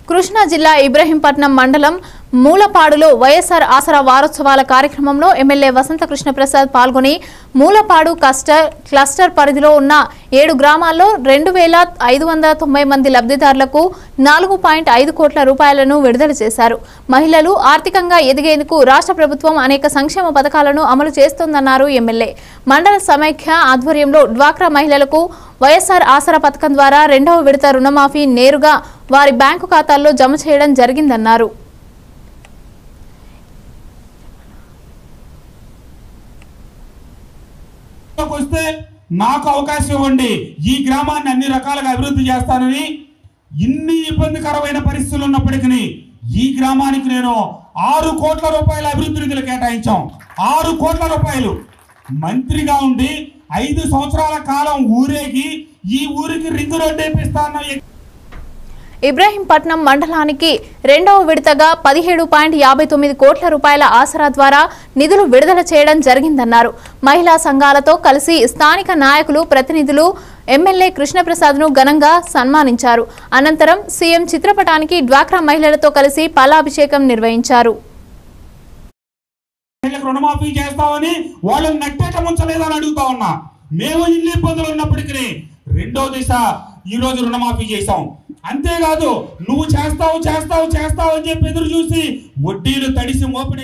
కృష్ణా జిల్లా ఇబ్రహీంపట్నం మండలం మూలపాడులో వైఎస్ఆర్ ఆసరా వారోత్సవాల కార్యక్రమంలో ఎమ్మెల్యే వసంత కృష్ణ ప్రసాద్ పాల్గొని మూలపాడు కస్టర్ క్లస్టర్ పరిధిలో ఉన్న ఏడు గ్రామాల్లో రెండు వేల ఐదు వందల తొంభై మంది లబ్ధిదారులకు నాలుగు పాయింట్ ఐదు కోట్ల రూపాయలను విడుదల చేశారు మహిళలు ఆర్థికంగా ఎదిగేందుకు రాష్ట్ర ప్రభుత్వం అనేక సంక్షేమ పథకాలను అమలు చేస్తోందన్నారు ఎమ్మెల్యే మండల సమైక్య ఆధ్వర్యంలో డ్వాక్రా మహిళలకు వైఎస్ఆర్ ఆసరా పథకం ద్వారా రెండవ విడత రుణమాఫీ నేరుగా వారి బ్యాంకు ఖాతాల్లో జమ చేయడం జరిగిందన్నారు లోకి వస్తే నాకు అవకాశం ఇవ్వండి ఈ గ్రామాన్ని అన్ని రకాలుగా అభివృద్ధి చేస్తానని ఇన్ని ఇబ్బందికరమైన పరిస్థితులు ఉన్నప్పటికీ ఈ గ్రామానికి నేను ఆరు కోట్ల రూపాయల అభివృద్ధి నిధులు కేటాయించాం ఆరు కోట్ల రూపాయలు మంత్రిగా ఉండి ఐదు సంవత్సరాల కాలం ఊరేగి ఈ ఊరికి రింగు రోడ్డు వేపిస్తాన్న వ్యక్తి ఇబ్రహీంపట్నం మండలానికి రెండవ విడతగా పదిహేడు పాయింట్ యాభై తొమ్మిది కోట్ల రూపాయల ఆసరా ద్వారా నిధులు విడుదల చేయడం జరిగిందన్నారు మహిళా సంఘాలతో కలిసి స్థానిక నాయకులు ప్రతినిధులు ఎమ్మెల్యే కృష్ణప్రసాద్ను ఘనంగా సన్మానించారు అనంతరం సీఎం చిత్రపటానికి డ్వాక్రా మహిళలతో కలిసి పాలాభిషేకం నిర్వహించారు వీళ్ళకి రుణమాఫీ చేస్తామని వాళ్ళని నట్టేట ముంచలేదని అడుగుతా ఉన్నా మేము ఇన్ని ఇబ్బందులు ఉన్నప్పటికీ రెండో దిశ ఈ రోజు రుణమాఫీ చేశాం అంతేకాదు నువ్వు చేస్తావు చేస్తావు చేస్తావు అని చెప్పి ఎదురు చూసి వడ్డీలు తడిసి మోపిడి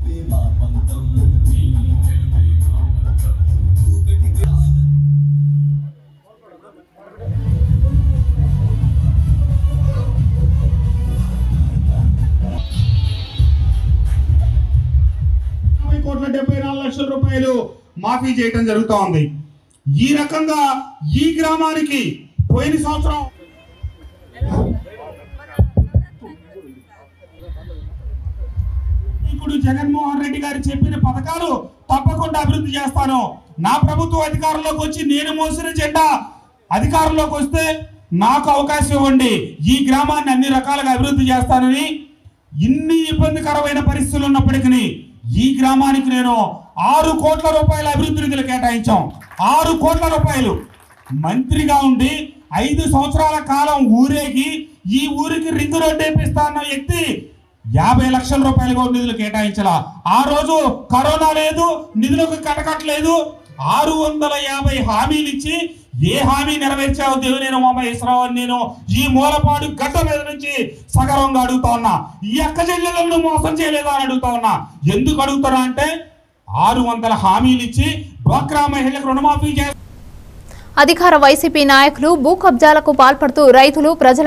యాభై కోట్ల డెబ్బై నాలుగు లక్షల రూపాయలు మాఫీ చేయడం జరుగుతూ ఉంది ఈ రకంగా ఈ గ్రామానికి పోయిన సంవత్సరం ఇప్పుడు జగన్మోహన్ రెడ్డి గారు చెప్పిన పథకాలు తప్పకుండా అభివృద్ధి చేస్తాను నా ప్రభుత్వం అధికారంలోకి వచ్చి నేను మోసిన జెండా అధికారంలోకి వస్తే నాకు అవకాశం ఇవ్వండి ఈ గ్రామాన్ని అన్ని రకాలుగా అభివృద్ధి చేస్తానని ఇన్ని ఇబ్బందికరమైన పరిస్థితులు ఉన్నప్పటికీ ఈ గ్రామానికి నేను ఆరు కోట్ల రూపాయల అభివృద్ధి నిధులు కేటాయించాం ఆరు కోట్ల రూపాయలు మంత్రిగా ఉండి ఐదు సంవత్సరాల కాలం ఊరేగి ఈ ఊరికి రింగు రోడ్డు వేపిస్తా అన్న వ్యక్తి యాభై లక్షల రూపాయలు కూడా నిధులు కేటాయించాల ఆ రోజు కరోనా లేదు నిధులకు కటకట్లేదు ఆరు వందల యాభై హామీలు ఇచ్చి ఏ హామీ నెరవేర్చావు దేవినేని ఉమామహేశ్వరరావు అని నేను ఈ మూలపాడు గడ్డ మీద నుంచి సగర్వంగా అడుగుతా ఉన్నా ఈ అక్క చెల్లెలను మోసం చేయలేదా అని అడుగుతా ఉన్నా ఎందుకు అడుగుతున్నా అంటే ఆరు వందల హామీలు ఇచ్చి డ్వాక్రా మహిళలకు రుణమాఫీ చేస్తా అధికార వైసీపీ నాయకులు భూ కబ్జాలకు పాల్పడుతూ రైతులు ప్రజల